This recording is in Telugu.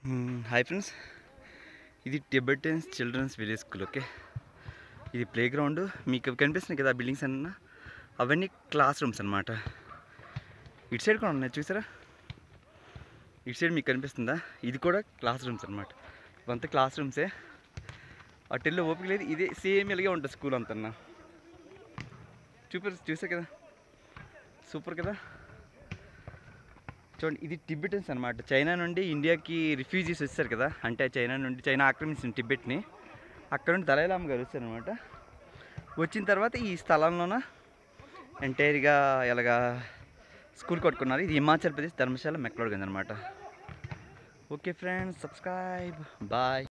హాయ్ ఫ్రెండ్స్ ఇది Tibetans children's village school okay ఇది ప్లే గ్రౌండ్ మీకు కనిపిస్తున్నాయి కదా బిల్డింగ్స్ అన్న అవన్నీ క్లాస్ రూమ్స్ అనమాట ఇటు సైడ్ కూడా ఉన్నాయి చూసారా ఇటు సైడ్ మీకు కనిపిస్తుందా ఇది కూడా క్లాస్ రూమ్స్ అనమాట ఇవంతా క్లాస్ రూమ్సే అటు వెళ్ళి ఓపిక లేదు ఇదే సేమ్ ఇలాగే ఉంటుంది స్కూల్ అంతన్నా చూపారు చూసారు కదా సూపర్ కదా చూడండి ఇది టిబెటన్స్ అనమాట చైనా నుండి ఇండియాకి రిఫ్యూజీస్ వచ్చారు కదా అంటే చైనా నుండి చైనా ఆక్రమించిన టిబెట్ని అక్కడ నుండి దళైలామ గారు వచ్చారు అనమాట వచ్చిన తర్వాత ఈ స్థలంలోన ఎంటైర్గా ఇలాగా స్కూల్ కట్టుకున్నారు ఇది హిమాచల్ ప్రదేశ్ ధర్మశాల మెక్లోడ్గంజ్ అనమాట ఓకే ఫ్రెండ్స్ సబ్స్క్రైబ్ బాయ్